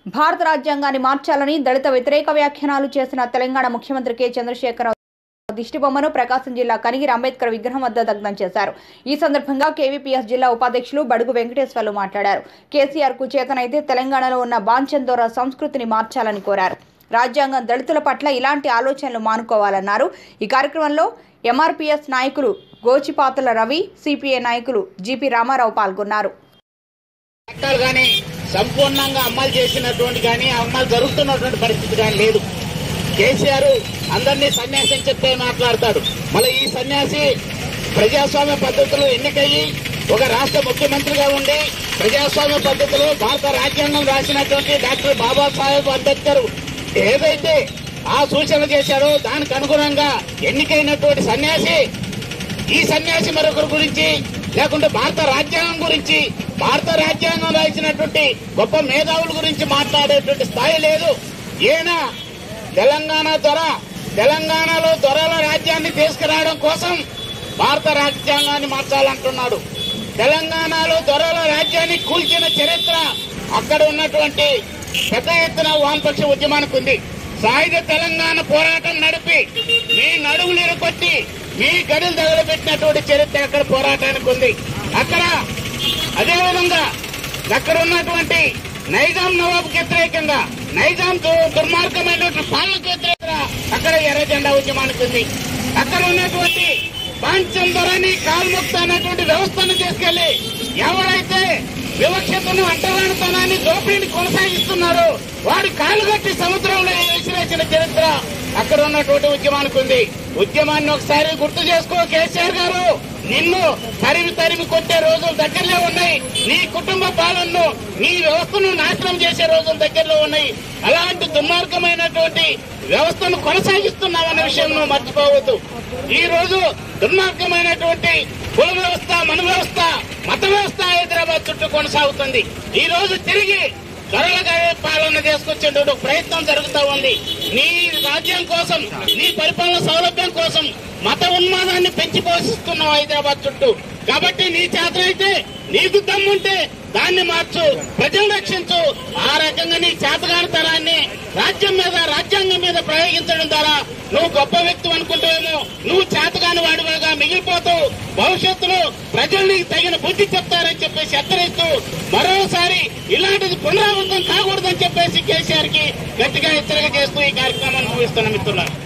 భారత రాజ్యాంగాన్ని మార్చాలని దళిత వ్యతిరేక వ్యాఖ్యానాలు చేసిన తెలంగాణ ముఖ్యమంత్రి కె చంద్రశేఖరరావు దిష్టిబొమ్మను ప్రకాశం జిల్లా కనిగిరి అంబేద్కర్ విగ్రహం వద్ద దగ్ధం చేశారు ఈ సందర్భంగా కేవీపీఎస్ జిల్లా ఉపాధ్యక్షులు బడుగు వెంకటేశ్వర్లు మాట్లాడారు కేసీఆర్ కు చేతనైతే తెలంగాణలో ఉన్న బాంచందోర సంస్కృతిని మార్చాలని కోరారు రాజ్యాంగం దళితుల పట్ల ఇలాంటి ఆలోచనలు మానుకోవాలన్నారు ఈ కార్యక్రమంలో ఎంఆర్పీఎస్ నాయకులు గోచిపాతల రవి సిపిఐ నాయకులు జిపి రామారావు పాల్గొన్నారు చట్టాలు కానీ సంపూర్ణంగా అమలు చేసినటువంటి కానీ అమలు జరుగుతున్నటువంటి పరిస్థితి కానీ లేదు కేసీఆర్ అందరినీ సన్యాసి అని చెప్పే మాట్లాడతాడు మళ్ళీ ఈ సన్యాసి ప్రజాస్వామ్య పద్ధతిలో ఎన్నికయ్యి ఒక రాష్ట్ర ముఖ్యమంత్రిగా ఉండి ప్రజాస్వామ్య పద్ధతిలో భారత రాజ్యాంగం రాసినటువంటి డాక్టర్ బాబాసాహెబ్ అంబేద్కర్ ఏదైతే ఆ సూచనలు చేశాడో దానికి అనుగుణంగా ఎన్నికైనటువంటి సన్యాసి ఈ సన్యాసి మరొకరి గురించి లేకుంటే భారత రాజ్యాంగం గురించి భారత రాజ్యాంగం రాసినటువంటి గొప్ప మేధావుల గురించి మాట్లాడేటువంటి స్థాయి లేదు ఈయన తెలంగాణ దొర తెలంగాణలో దొరల రాజ్యాన్ని తీసుకురావడం కోసం భారత రాజ్యాంగాన్ని మార్చాలంటున్నాడు తెలంగాణలో దొరల రాజ్యాన్ని కూల్చిన చరిత్ర అక్కడ ఉన్నటువంటి పెద్ద ఎత్తున వామపక్ష ఉద్యమానికి ఉంది సాయుధ తెలంగాణ పోరాటం నడిపి మీ నడువులు ఇరుకొట్టి మీ గడులు తగలబెట్టినటువంటి చరిత్ర అక్కడ పోరాటానికి ఉంది అక్కడ అదేవిధంగా అక్కడ ఉన్నటువంటి నైజాం నవాబుకి వ్యతిరేకంగా నైజాం దు- దుర్మార్గమైనటువంటి పాలనకు వ్యతిరేకంగా అక్కడ ఎర్ర జెండా ఉద్యమానికి ఉంది అక్కడ ఉన్నటువంటి పాంచం ధరని కాల్ముక్త అనేటువంటి వ్యవస్థను తీసుకెళ్లి ఎవరైతే వివక్షతను అంటరానితనాన్ని దోపిడీని కొనసాగిస్తున్నారో వాడి కాలుగట్టి సముద్రంలో విసిరేసిన చరిత్ర అక్కడ ఉన్నటువంటి ఉద్యమానికి ఉంది ఉద్యమాన్ని ఒకసారి గుర్తు చేసుకో కేసీఆర్ గారు నిన్ను తరిమి తరిమి కొట్టే రోజులు దగ్గరలో ఉన్నాయి నీ కుటుంబ పాలనను నీ వ్యవస్థను నాశనం చేసే రోజులు దగ్గరలో ఉన్నాయి అలాంటి దుర్మార్గమైనటువంటి వ్యవస్థను కొనసాగిస్తున్నామన్న విషయం నువ్వు మర్చిపోవద్దు ఈ రోజు దుర్మార్గమైనటువంటి కుల వ్యవస్థ మన వ్యవస్థ మత వ్యవస్థ హైదరాబాద్ చుట్టూ కొనసాగుతుంది ఈ రోజు తిరిగి త్వరగా పాలన చేసుకొచ్చేటువంటి ప్రయత్నం జరుగుతూ ఉంది నీ రాజ్యం కోసం నీ పరిపాలన సౌలభ్యం కోసం మత ఉన్మాదాన్ని పెంచి పోషిస్తున్నావు హైదరాబాద్ చుట్టూ కాబట్టి నీ చేతనైతే నీకు దమ్ముంటే దాన్ని మార్చు ప్రజలు రక్షించు ఆ రకంగా నీ చేతగానితనాన్ని రాజ్యం మీద రాజ్యాంగం మీద ప్రయోగించడం ద్వారా నువ్వు గొప్ప వ్యక్తి అనుకుంటావేమో నువ్వు చేతగాని వాడిగా మిగిలిపోతావు భవిష్యత్తులో ప్రజలు నీకు తగిన బుద్ధి చెప్తారని చెప్పేసి హెచ్చరిస్తూ మరోసారి ఇలాంటిది పునరావృతం కాకూడదని చెప్పేసి కేసీఆర్ కి గట్టిగా హెచ్చరిక చేస్తూ ఈ కార్యక్రమాన్ని ముగిస్తున్న మిత్రులారు